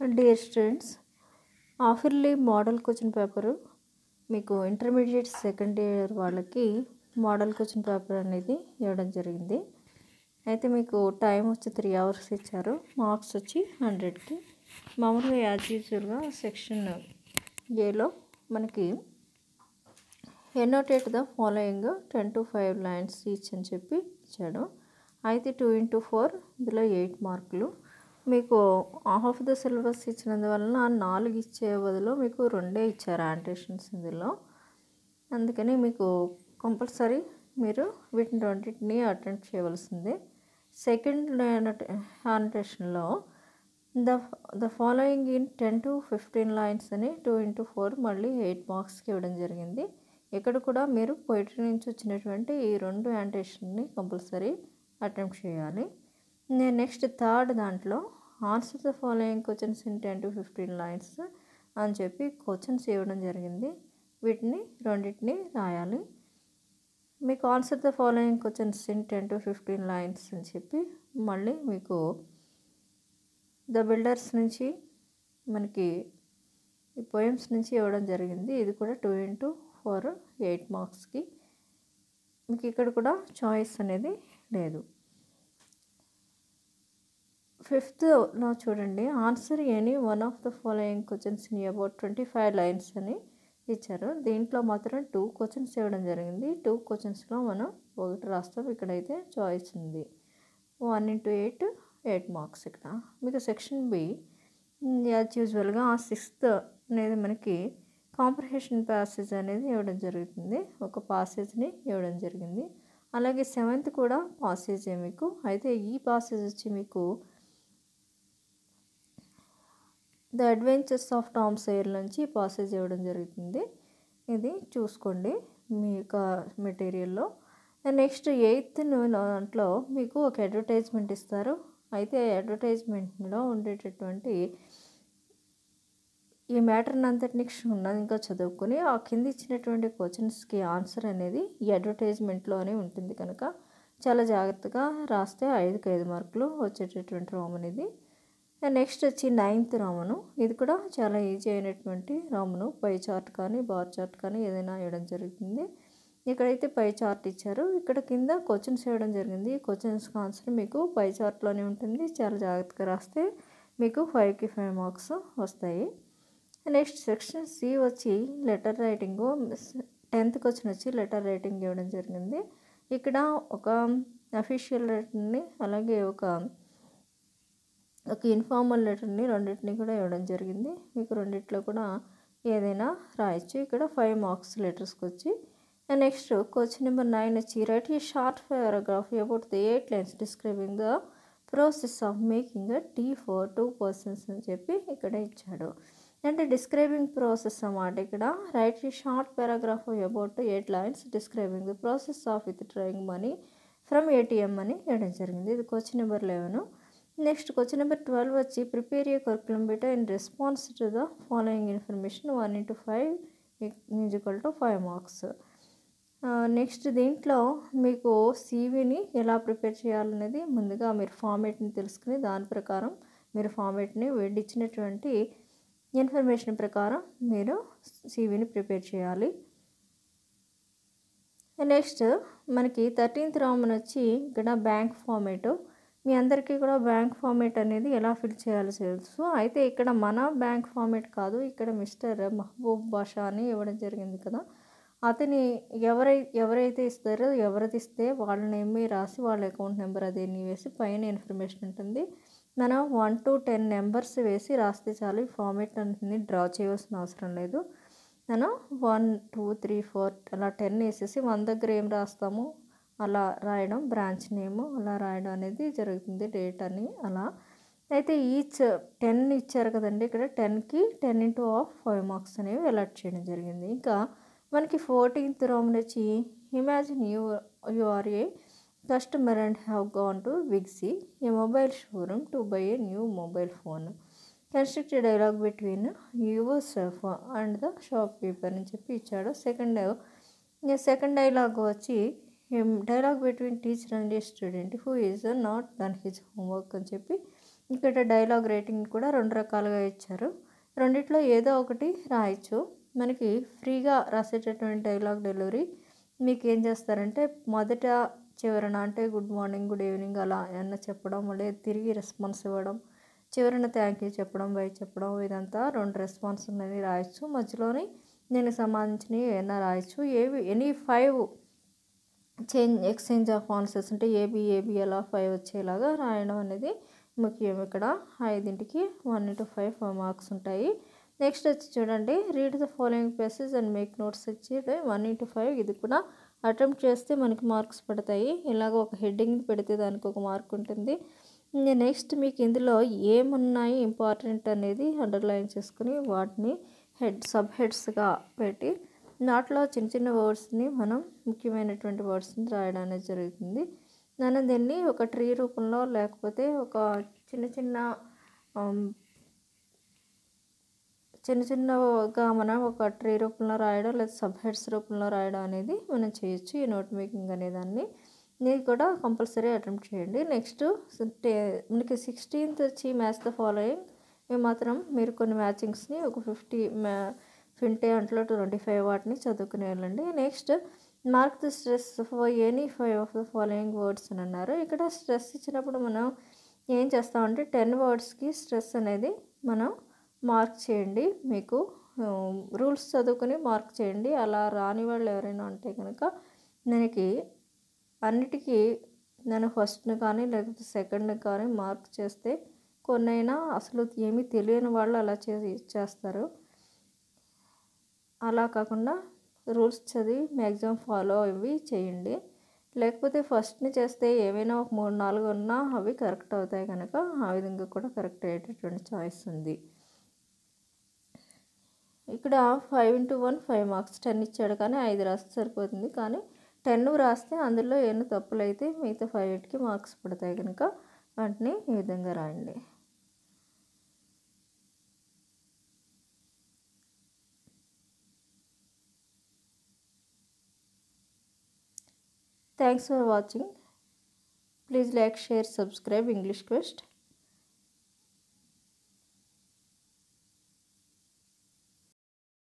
dear students half yearly model question paper మీకు intermediate second year వాళ్ళకి model question paper అనేది ఇవ్వడం జరిగింది అయితే మీకు టైం వచ్చి త్రీ అవర్స్ ఇచ్చారు మార్క్స్ వచ్చి హండ్రెడ్కి మామూలుగా యాజ్ యూజువల్గా సెక్షన్ ఏలో మనకి annotate the following ten to five lines each అని చెప్పి ఇచ్చాడు అయితే టూ ఇంటూ ఫోర్ ఇందులో ఎయిట్ మార్కులు మీకు హాఫ్ ఆఫ్ ద సిలబస్ ఇచ్చినందువలన నాలుగు ఇచ్చే బదులు మీకు రెండే ఇచ్చారు ఆంటేషన్స్ ఇందులో అందుకని మీకు కంపల్సరీ మీరు వీటిని రెండింటిని అటెండ్ చేయవలసిందే సెకండ్ ఆంటేషన్లో the the following in ten to fifteen lines అని టూ ఇంటూ ఫోర్ మళ్ళీ ఎయిట్ మార్క్స్కి ఇవ్వడం జరిగింది ఇక్కడ కూడా మీరు పోయిటరీ నుంచి వచ్చినటువంటి ఈ రెండు యాంటేషన్ని కంపల్సరీ అటెంప్ట్ చేయాలి నేను నెక్స్ట్ థర్డ్ దాంట్లో answer the following questions in ten to fifteen lines అని చెప్పి క్వశ్చన్స్ ఇవ్వడం జరిగింది వీటిని రెండింటిని రాయాలి మీకు answer the following questions in ten to fifteen lines అని చెప్పి మళ్ళీ మీకు ద బిల్డర్స్ నుంచి మనకి ఈ పోయమ్స్ నుంచి ఇవ్వడం జరిగింది ఇది కూడా టూ ఇంటూ ఫోర్ ఎయిట్ మార్క్స్కి మీకు ఇక్కడ కూడా చాయిస్ అనేది లేదు ఫిఫ్త్లో చూడండి answer any one of the following questions in about twenty five lines అని ఇచ్చారు దీంట్లో మాత్రం టూ క్వశ్చన్స్ ఇవ్వడం జరిగింది టూ క్వశ్చన్స్లో మనం ఒకటి రాస్తాం ఇక్కడైతే చాయిస్ ఉంది one into eight eight marks ఇక్కడ మీకు సెక్షన్ బి యాజ్ యూజువల్గా ఆ సిక్స్త్ అనేది మనకి కాంప్రహెషన్ ప్యాసేజ్ అనేది ఇవ్వడం జరుగుతుంది ఒక పాసేజ్ని ఇవ్వడం జరిగింది అలాగే సెవెంత్ కూడా పాసేజే మీకు అయితే ఈ పాసేజ్ వచ్చి మీకు the adventures of Tom Sawyer నుంచి పాసేజ్ ఇవ్వడం జరుగుతుంది ఇది చూసుకోండి మీ యొక్క మెటీరియల్లో నెక్స్ట్ ఎయిత్ దాంట్లో మీకు ఒక అడ్వర్టైజ్మెంట్ ఇస్తారు అయితే అడ్వర్టైజ్మెంట్లో ఉండేటటువంటి ఈ మ్యాటర్ని అంతటిని ఉన్నది ఇంకా చదువుకొని ఆ కింద ఇచ్చినటువంటి క్వశ్చన్స్కి ఆన్సర్ అనేది ఈ అడ్వర్టైజ్మెంట్లోనే ఉంటుంది కనుక చాలా జాగ్రత్తగా రాస్తే ఐదుకి ఐదు మార్కులు వచ్చేటటువంటి రోమన్ ఇది నెక్స్ట్ వచ్చి నైన్త్ రామను ఇది కూడా చాలా ఈజీ అయినటువంటి రామను పై చార్ట్ కానీ బార్ చార్ట్ కానీ ఏదైనా ఇవ్వడం జరుగుతుంది ఇక్కడైతే పై చార్ట్ ఇచ్చారు ఇక్కడ కింద క్వశ్చన్స్ ఇవ్వడం జరిగింది క్వశ్చన్స్కి ఆన్సర్ మీకు పై చార్ట్లోనే ఉంటుంది చాలా జాగ్రత్తగా రాస్తే మీకు ఫైవ్కి ఫైవ్ మార్క్స్ వస్తాయి నెక్స్ట్ సెక్షన్ సి వచ్చి లెటర్ రైటింగ్ టెన్త్ క్వశ్చన్ వచ్చి లెటర్ రైటింగ్ ఇవ్వడం జరిగింది ఇక్కడ ఒక అఫీషియల్ లెటర్ని అలాగే ఒక ఒక ఇన్ఫార్మల్ లెటర్ని రెండింటిని కూడా ఇవ్వడం జరిగింది మీకు రెండిట్లో కూడా ఏదైనా రాయొచ్చు ఇక్కడ ఫైవ్ మార్క్స్ లెటర్స్కి వచ్చి నెక్స్ట్ క్వశ్చన్ నెంబర్ నైన్ వచ్చి write a short paragraph about the eight lines describing the process of making tea for two persons అని చెప్పి ఇక్కడ ఇచ్చాడు అంటే డిస్క్రైబింగ్ ప్రాసెస్ అన్నమాట ఇక్కడ write a short paragraph about eight lines describing the process of withdrawing money from ATM అని ఇవ్వడం జరిగింది ఇది question number eleven next question number twelve వచ్చి prepare a curriculum vitae in response to the following information one into five equal to five marks next దీంట్లో మీకు సీవీని ఎలా prepare చేయాలనేది ముందుగా మీరు ఫార్మేట్ని తెలుసుకుని దాని ప్రకారం మీరు ఫార్మేట్ని వీళ్ళు ఇచ్చినటువంటి ఇన్ఫర్మేషన్ ప్రకారం మీరు సీవీని ప్రిపేర్ చేయాలి నెక్స్ట్ మనకి థర్టీన్త్ రామన్ వచ్చి ఇక్కడ బ్యాంక్ ఫార్మేట్ మీ అందరికీ కూడా బ్యాంక్ ఫార్మేట్ అనేది ఎలా ఫిల్ చేయాలో తెలుసు అయితే ఇక్కడ మన బ్యాంక్ ఫార్మేట్ కాదు ఇక్కడ మిస్టర్ మహబూబ్ బాషా అని ఇవ్వడం జరిగింది కదా అతని ఎవరై ఎవరైతే ఇస్తారో ఎవరిది ఇస్తే వాళ్ళ నేమ్ రాసి వాళ్ళ అకౌంట్ నెంబర్ అదేని వేసి పైన ఇన్ఫర్మేషన్ ఉంటుంది మనం వన్ టు టెన్ నెంబర్స్ వేసి రాస్తే చాలు ఈ ఫార్మేట్ అనేది డ్రా చేయవలసిన అవసరం లేదు మనం వన్ టూ త్రీ ఫోర్ అలా టెన్ వేసేసి మన దగ్గర ఏం రాస్తాము అలా రాయడం బ్రాంచ్ నేమ్ అలా రాయడం అనేది జరుగుతుంది డేట్ అని అలా అయితే ఈచ్ టెన్ ఇచ్చారు కదండి ఇక్కడ టెన్కి ten into of five marks అనేవి అలాట్ చేయడం జరిగింది ఇంకా మనకి ఫోర్టీన్త్ రోమన్ వచ్చి imagine you you are a customer and have gone to విగ్సీ a mobile showroom to buy a new mobile phone construct dialogue between yourself and the shopkeeper అని చెప్పి ఇచ్చాడు second second dialogue వచ్చి dialogue between teacher and a student who is not done his homework అని చెప్పి ఇక్కడ dialogue rating కూడా రెండు రకాలుగా ఇచ్చారు రెండిట్లో ఏదో ఒకటి రాయొచ్చు మనకి ఫ్రీగా రాసేటటువంటి డైలాగ్ డెలివరీ మీకు ఏం చేస్తారంటే మొదట చివరన అంటే గుడ్ మార్నింగ్ గుడ్ ఈవినింగ్ అలా ఏమన్నా చెప్పడం లేదా తిరిగి రెస్పాన్స్ ఇవ్వడం చివరన థ్యాంక్ యూ చెప్పడం బై చెప్పడం ఇదంతా రెండు రెస్పాన్స్ ఉన్నది రాయొచ్చు మధ్యలోని దీనికి సంబంధించినవి ఏమైనా రాయొచ్చు ఏవి any five change exchange of answers అంటే ఏబి ఏబి అలా ఫైవ్ వచ్చేలాగా రాయడం అనేది ముఖ్యం ఇక్కడ ఐదింటికి one into five five marks ఉంటాయి నెక్స్ట్ వచ్చి చూడండి read the following places and make notes వచ్చి వన్ ఇంటూ ఫైవ్ ఇది కూడా అటెంప్ట్ చేస్తే మనకి మార్క్స్ పడతాయి ఇలాగ ఒక హెడ్డింగ్ పెడితే దానికి ఒక మార్క్ ఉంటుంది నెక్స్ట్ మీకు ఇందులో ఏమున్నాయి ఇంపార్టెంట్ అనేది అండర్లైన్ చేసుకుని వాటిని హెడ్ సబ్ హెడ్స్గా పెట్టి దాంట్లో చిన్న చిన్న వర్డ్స్ని మనం ముఖ్యమైనటువంటి వర్డ్స్ని రాయడం అనేది జరుగుతుంది మనం దీన్ని ఒక ట్రీ రూపంలో లేకపోతే ఒక చిన్న చిన్న చిన్న చిన్నగా మనం ఒక ట్రీ రూపంలో రాయడం లేదా సబ్ హెడ్స్ రూపంలో రాయడం అనేది మనం చేయొచ్చు ఈ నోట్ మేకింగ్ అనేదాన్ని ఇది కూడా కంపల్సరీ అటెంప్ట్ చేయండి నెక్స్ట్ మనకి సిక్స్టీన్త్ వచ్చి మ్యాచ్ ద ఫాలోయింగ్ ఇవి మాత్రం మీరు కొన్ని మ్యాచింగ్స్ని ఒక ఫిఫ్టీ మ్యా ఫింటే అంట్లో ట్వంటీ ఫైవ్ వాటిని చదువుకుని వెళ్ళండి next mark the stress for any five of the following words అని అన్నారు ఇక్కడ స్ట్రెస్ ఇచ్చినప్పుడు మనం ఏం చేస్తామంటే టెన్ వర్డ్స్కి స్ట్రెస్ అనేది మనం మార్క్ చేయండి మీకు రూల్స్ చదువుకుని మార్క్ చేయండి అలా రాని వాళ్ళు ఎవరైనా ఉంటే కనుక మనకి అన్నిటికీ నేను ఫస్ట్ని కానీ లేకపోతే సెకండ్ని కానీ మార్క్ చేస్తే కొన్నైనా అసలు ఏమీ తెలియని వాళ్ళు అలా చేసి చేస్తారు అలా కాకుండా రూల్స్ చదివి మ్యాక్సిమం ఫాలో అవి చేయండి లేకపోతే ఫస్ట్ని చేస్తే ఏవైనా ఒక మూడు నాలుగు ఉన్నా అవి కరెక్ట్ అవుతాయి కనుక ఆ విధంగా కూడా కరెక్ట్ అయ్యేటటువంటి చాయిస్ ఉంది ఇక్కడ five into one five marks ten ఇచ్చాడు కానీ ఐదు రాస్తే సరిపోతుంది కానీ టెన్ రాస్తే అందులో ఎన్ని తప్పులు అయితే మిగతా ఫైవ్ ఎయిట్కి మార్క్స్ పడతాయి కనుక వాటిని ఈ విధంగా రాయండి thanks for watching please like share subscribe English quest